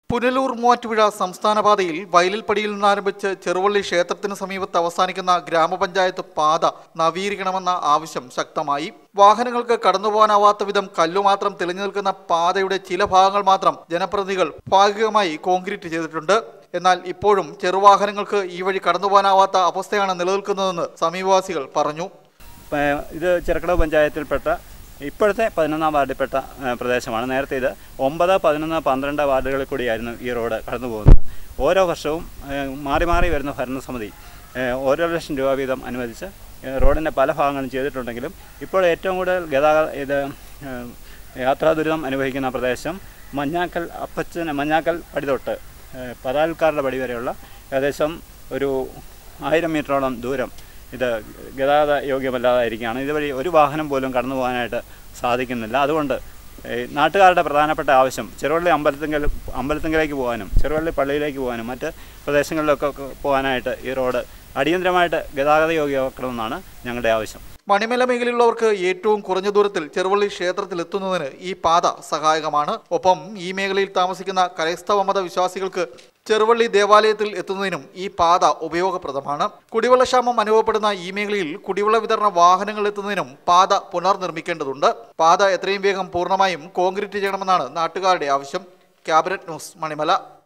പുനലൂർ മൂവാറ്റുപുഴ സംസ്ഥാന പാതയിൽ വയലിൽപ്പടിയിൽ നിന്നാരംഭിച്ച് ചെറുവള്ളി ക്ഷേത്രത്തിന് സമീപത്ത് അവസാനിക്കുന്ന ഗ്രാമപഞ്ചായത്ത് പാത നവീകരിക്കണമെന്ന ആവശ്യം ശക്തമായി വാഹനങ്ങൾക്ക് കടന്നുപോകാനാവാത്ത വിധം കല്ലു മാത്രം തെളിഞ്ഞു നിൽക്കുന്ന പാതയുടെ ചില ഭാഗങ്ങൾ മാത്രം ജനപ്രതിനിധികൾ ഭാഗികമായി കോൺക്രീറ്റ് ചെയ്തിട്ടുണ്ട് എന്നാൽ ഇപ്പോഴും ചെറുവാഹനങ്ങൾക്ക് ഈ വഴി കടന്നുപോകാനാവാത്ത അവസ്ഥയാണ് നിലനിൽക്കുന്നതെന്ന് സമീപവാസികൾ പറഞ്ഞു പ- ഇത് ചെറുക്കടവ് പഞ്ചായത്തിൽപ്പെട്ട ഇപ്പോഴത്തെ പതിനൊന്നാം വാർഡിൽപ്പെട്ട ഏ, പ്രദേശമാണ് നേരത്തെ ഇത് ഒമ്പത് പതിനൊന്ന് പന്ത്രണ്ട് വാർഡുകളിൽ കൂടിയായിരുന്നു ഈ റോഡ് കടന്നു പോകുന്നത് ഓരോ വർഷവും ഏ, മാറി മാറി വരുന്ന ഭരണസമിതി ഏ, ഓരോ ലക്ഷം രൂപ വീതം അനുവദിച്ച് ഏ, റോഡിൻ്റെ പല ഭാഗങ്ങളും ചെയ്തിട്ടുണ്ടെങ്കിലും ഇപ്പോൾ ഏറ്റവും കൂടുതൽ ഗതാഗത ഇത് ഏ, യാത്രാ ദുരിതം അനുഭവിക്കുന്ന പ്രദേശം മഞ്ഞാക്കൽ അപ്പച്ചൻ മഞ്ഞാക്കൽ പടി തൊട്ട് ഏ, പതാൽക്കാരുടെ പടി വരെയുള്ള ഏകദേശം ഒരു ആയിരം മീറ്ററോളം ദൂരം ഇത് ഗതാഗത യോഗ്യമല്ലാതായിരിക്കുകയാണ് ഇതുവഴി ഒരു വാഹനം പോലും കടന്നു പോകാനായിട്ട് സാധിക്കുന്നില്ല അതുകൊണ്ട് ഈ നാട്ടുകാരുടെ പ്രധാനപ്പെട്ട ആവശ്യം ചെറുവള്ളി അമ്പലത്തിങ്കൽ അമ്പലത്തിങ്കലേക്ക് പോകാനും ചെറുവള്ളി പള്ളിയിലേക്ക് പോകാനും മറ്റ് പ്രദേശങ്ങളിലൊക്കെ പോകാനായിട്ട് ഈ റോഡ് അടിയന്തരമായിട്ട് ഗതാഗത യോഗ്യമാക്കണമെന്നാണ് ഞങ്ങളുടെ ആവശ്യം മണിമല മേഖലയിലുള്ളവർക്ക് ഏറ്റവും കുറഞ്ഞ ദൂരത്തിൽ ചെറുവള്ളി ക്ഷേത്രത്തിൽ എത്തുന്നതിന് ഈ പാത സഹായകമാണ് ഒപ്പം ഈ മേഖലയിൽ താമസിക്കുന്ന ക്രൈസ്തവ മത വിശ്വാസികൾക്ക് ചെറുവള്ളി ദേവാലയത്തിൽ എത്തുന്നതിനും ഈ പാത ഉപയോഗപ്രദമാണ് കുടിവെള്ളക്ഷാമം അനുഭവപ്പെടുന്ന ഈ മേഖലയിൽ കുടിവെള്ള വിതരണ വാഹനങ്ങൾ എത്തുന്നതിനും പാത പുനർനിർമ്മിക്കേണ്ടതുണ്ട് പാത എത്രയും വേഗം പൂർണ്ണമായും കോൺക്രീറ്റ് ചെയ്യണമെന്നാണ് നാട്ടുകാരുടെ ആവശ്യം ക്യാബിനറ്റ് ന്യൂസ് മണിമല